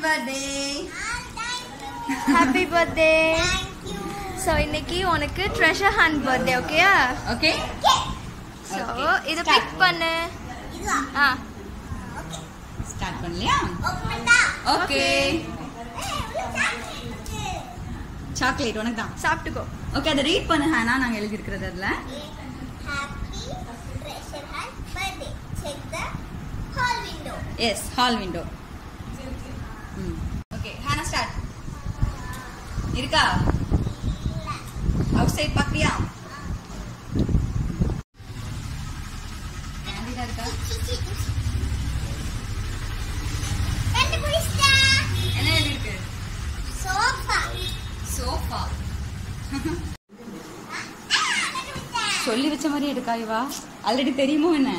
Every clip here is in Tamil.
பர்த்டே ஹாப்பி பர்த்டே ஸோ இன்னைக்கு உனக்கு ட்ரெஷர் ஹண்ட் பர்த்டே ஓகேயா ஓகே ஸோ Okay, இதை start. பிக் பண்ணு ஆ ஸ்டார்ட் பண்ணலையா ஓகே சாக்லேட் உனக்கு தான் சாப்பிட்டுக்கோ ஓகே அதை ரீட் பண்ணு ஹானா நாங்க எழுதி இருக்கிறது அதுல yes hall window okay Hannah start இருக்கா அவுட் சைட் பாக்குறியா கேண்டிடா இருக்கா என்ன எழுதி இருக்கு சோஃபா சொல்லி வச்ச மாதிரி எடுக்கா இவா ஆல்ரெடி தெரியுமோ என்ன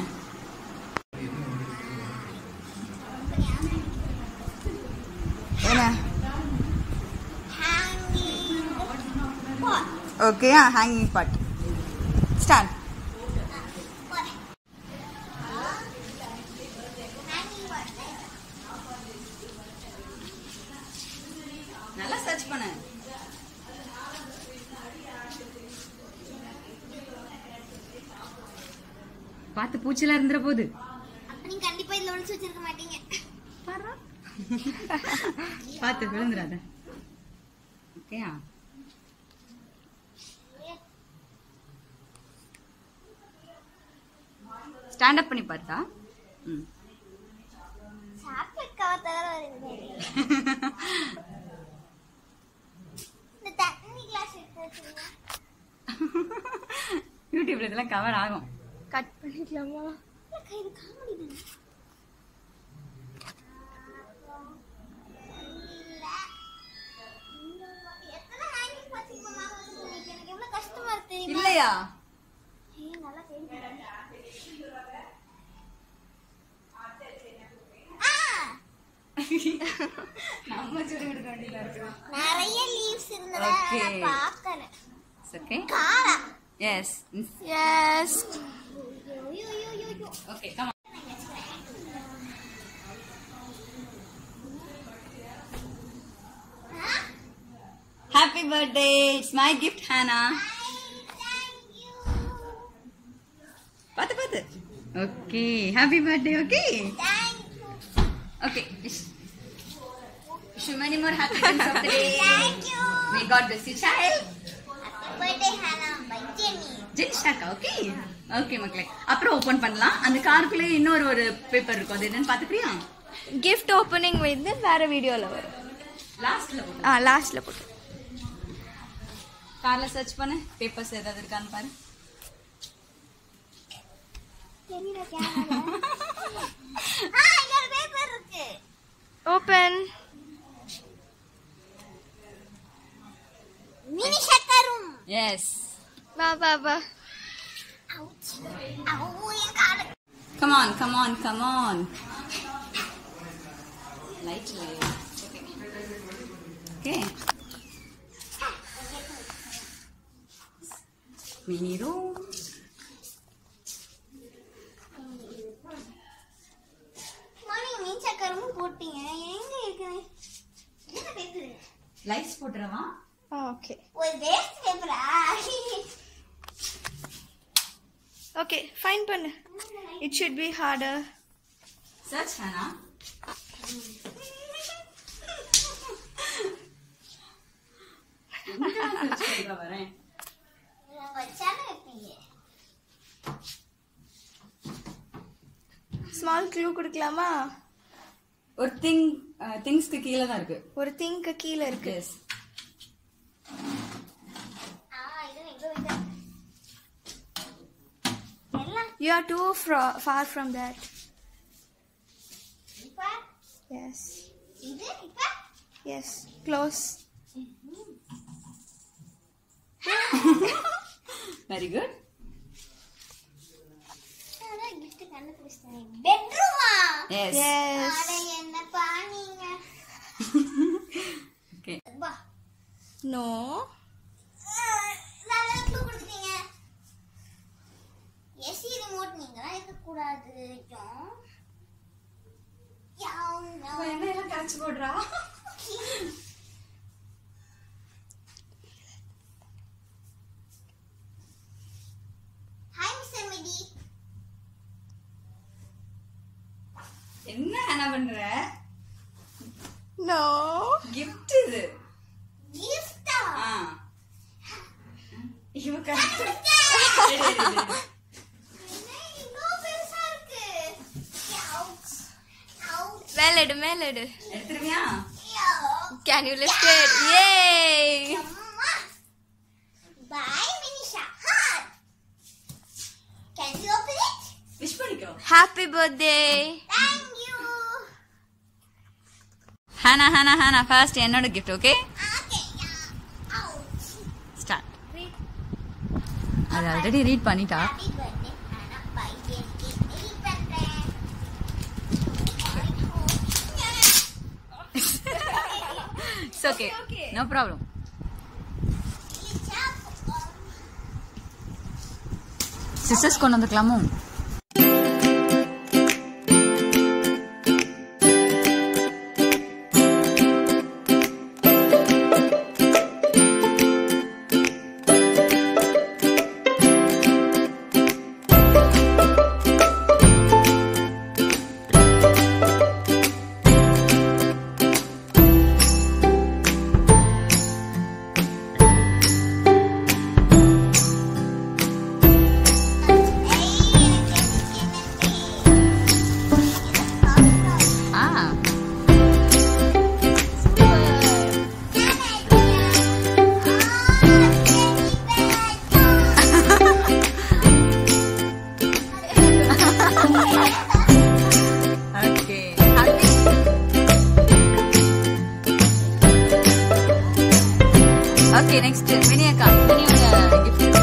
என்ன ஓகே ஹேங்கிங் பாட் ஸ்டார்ட் நல்லா சர்ச் பண்ணு பார்த்து பூச்சிலாம் இருந்துற போது கண்டிப்பா இதுல ஒளிச்சு வச்சிருக்க மாட்டீங்க பார்த்து விழுந்துடாத ஓகேயா ஸ்டாண்ட் அப் பண்ணி பார்த்தா ம் சாக்லேட் கவர் தவிர வருது இந்த தண்ணி கிளாஸ் எடுத்து வச்சிருங்க யூடியூப்ல இதெல்லாம் கவர் ஆகும் கட் பண்ணிக்கலாமா இல்லக்கா, இது காமெடி தானே இல்ல. எத்தனை hanging pots இப்ப வாங்க வச்சிருக்கீங்க? எனக்கு எவ்வளவு கஷ்டமா இருக்கு தெரியுமா? இல்லையா ஏய், நல்லா தெரியுது. ஆ, நம்ம சொல்லி கொடுக்க வேண்டியதா இருக்கு நிறைய லீவ்ஸ் இருந்ததா Okay. நான் பார்க்கல ஓகே காரா எஸ் எஸ் ஐயோ, ஐயோ, ஐயோ, ஐயோ. Okay come happy birthday it's my gift Hannah Thank you. பார்த்து பார்த்து okay happy birthday okay Thank you. Okay wish wish you many more happy things of the day Thank you. may god bless you child Happy birthday, Hannah. By Jenny. ஜெனிஷாக்கா ஓகே ஓகே மக்களே அப்புறம் ஓபன் பண்ணலாம் அந்த காருக்குள்ளே இன்னொரு ஒரு பேப்பர் இருக்கும் அது என்னன்னு பாத்துக்கிறியா கிஃப்ட் ஓப்பனிங் வந்து வேற வீடியோவில் வரும் லாஸ்ட்ல ஆ லாஸ்ட்டில் போட்டு கார்ல சர்ச் பண்ணு பேப்பர்ஸ் ஏதாவது இருக்கான்னு பாரு தெரியல, camera. ஆ, இங்க ஒரு paper இருக்கு. Open Mini சக்கரும். எஸ் வா வா வா Ouch. Ow, என் காலு. Come on come on come on லைட்ல ஓகே மினி ரூம் மணி, mini சக்கரமும் போட்டீங்க எங்க இருக்குது என்ன paper? லைட்ஸ் போட்டுறவா ஆ ஓகே ஒரு waste paper ஆ? ஓகே ஃபைன் பண்ணு it should be harder search Hannah வரேன் நான் வச்சாலும் வைப்பீங்க. ஸ்மால் க்ளூ கொடுக்கலாமா ஒரு திங் திங்ஸ்க்கு கீழே தான் இருக்கு ஒரு திங்க்கு கீழே இருக்கு எஸ் ஆ, இது எங்க வைக்க? எல்லாம் you are too far from that இப்ப எஸ் இது இப்ப எஸ் க்ளோஸ் வெரி குட் அதான் gift கண்டுபிடிச்சிட்டேன். bedroom ஆ? எஸ் எஸ் அட என்னப்பா நீங்க ஓகே பா. நோ அஹ், நல்ல clue கொடுத்துட்டீங்க. AC remote நீங்கலாம் இருக்கக்கூடாது, ஜான். யாவ், யாவ். யாராச்சும் போடுறா ஹாய் மிஸ்டர் மிடி என்ன என்ன பண்ற நோ கிஃப்ட் இது கிஃப்டா ஆ இவ கரெக்ட் என்ன இவ்ளோ பெருசா இருக்கு அவுச் அவுச் மேலெடு மேலெடு எடுத்துருவியா கேன் யூ லிஃப்ட் இட் யே அம்மா பை மினிஷா ஹாட் can you open it wish பண்ணிக்கோ happy birthday thank you Hannah Hannah Hannah first என்னோட கிஃப்ட் ஓகே ஓகே அவுச் ஸ்டார்ட் அது ஆல்ரெடி ரீட் பண்ணிட்டா ஹாப்பி பர்த்டே ஆனா பை எனக்கு ரீட் பண்றேன் it's okay no problem sisters கொண்டு வந்துக்கலாமோ ஆ ஓகே ஓகே நெக்ஸ்ட் மினி அக்கா மினியோட கிஃப்ட்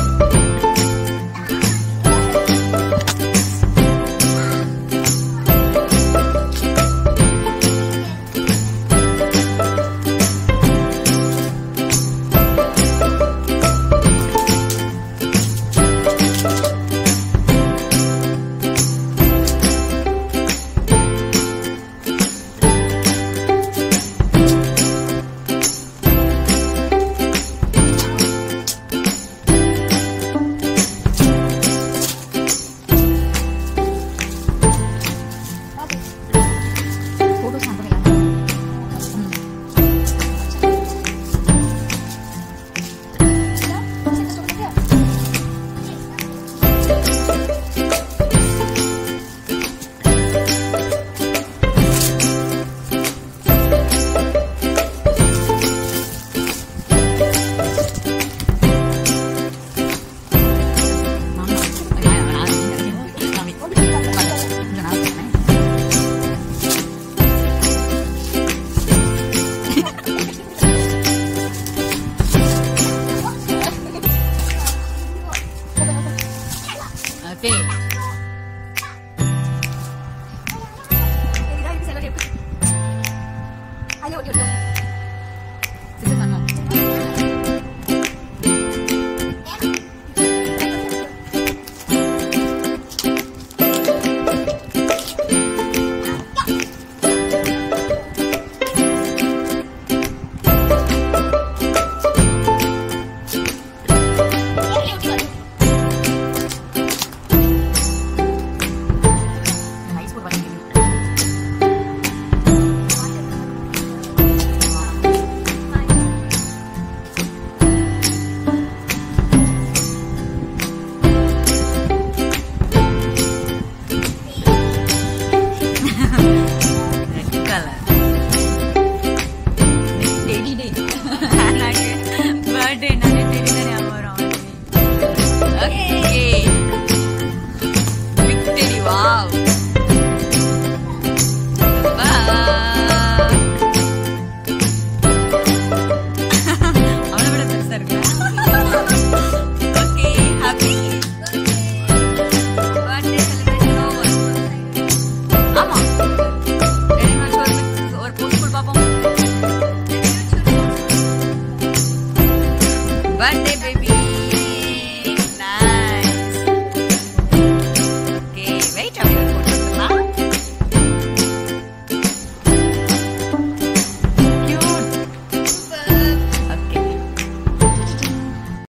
போட்டோ சாம்பிள்